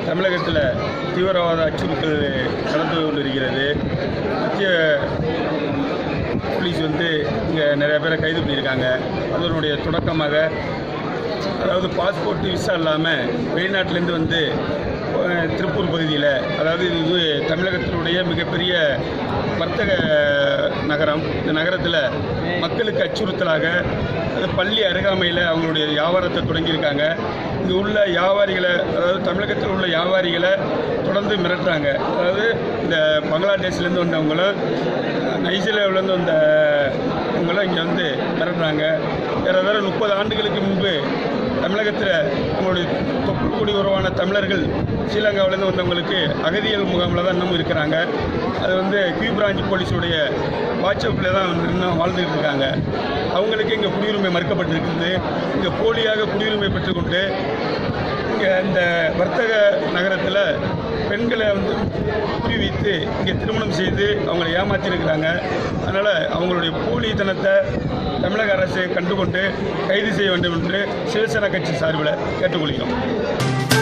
தமிழகத்தில் தீவிரவாத அச்சுறுத்தல் நடந்து கொண்டிருக்கிறது மத்திய போலீஸ் வந்து இங்கே நிறைய பேரை கைது பண்ணியிருக்காங்க அதனுடைய தொடக்கமாக அதாவது பாஸ்போர்ட் விசா இல்லாமல் வெளிநாட்டிலேருந்து வந்து அஹ், திருப்பூர் பகுதியில் அதாவது இது தமிழகத்தினுடைய மிகப்பெரிய வர்த்தக நகரம் இந்த நகரத்தில் மக்களுக்கு அச்சுறுத்தலாக அது பள்ளி அருகாமையில் அவங்களுடைய வியாபாரத்தை தொடங்கியிருக்காங்க இங்கே உள்ள வியாபாரிகளை அதாவது தமிழகத்தில் உள்ள வியாபாரிகளை தொடர்ந்து மிரட்டுறாங்க அதாவது இந்த பங்களாதேஷ்லேருந்து வந்தவங்கள நைஜீரியாவிலேருந்து வந்த இவங்களாம் இங்கே வந்து மிரட்டுறாங்க ஏறத்தாழ முப்பது ஆண்டுகளுக்கு முன்பு தமிழகத்தில் நம்மளுடைய தொப்புள் உறவான தமிழர்கள் ஸ்ரீலங்காவிலேருந்து வந்தவங்களுக்கு அகதிகள் முகாமில் தான் இன்னமும் இருக்கிறாங்க அது வந்து கியூ பிரான்ச் போலீஸுடைய வாட்ஸ்அப்பில் தான் இன்னும் வாழ்ந்துகிட்டு இருக்காங்க அவங்களுக்கு இங்கே குடியுரிமை மறுக்கப்பட்டிருக்கிறது இங்கே போலியாக குடியுரிமை பெற்றுக்கொண்டு இங்கே இந்த வர்த்தக நகரத்தில் பெண்களை வந்து குறிவைத்து இங்கே திருமணம் செய்து அவங்களை ஏமாற்றிருக்கிறாங்க அதனால் அவங்களுடைய போலித்தனத்தை தமிழக அரசு கண்டுகொண்டு கைது செய்ய வேண்டும் என்று சிவசேனா கட்சி சார்பில் கேட்டுக்கொள்கிறோம்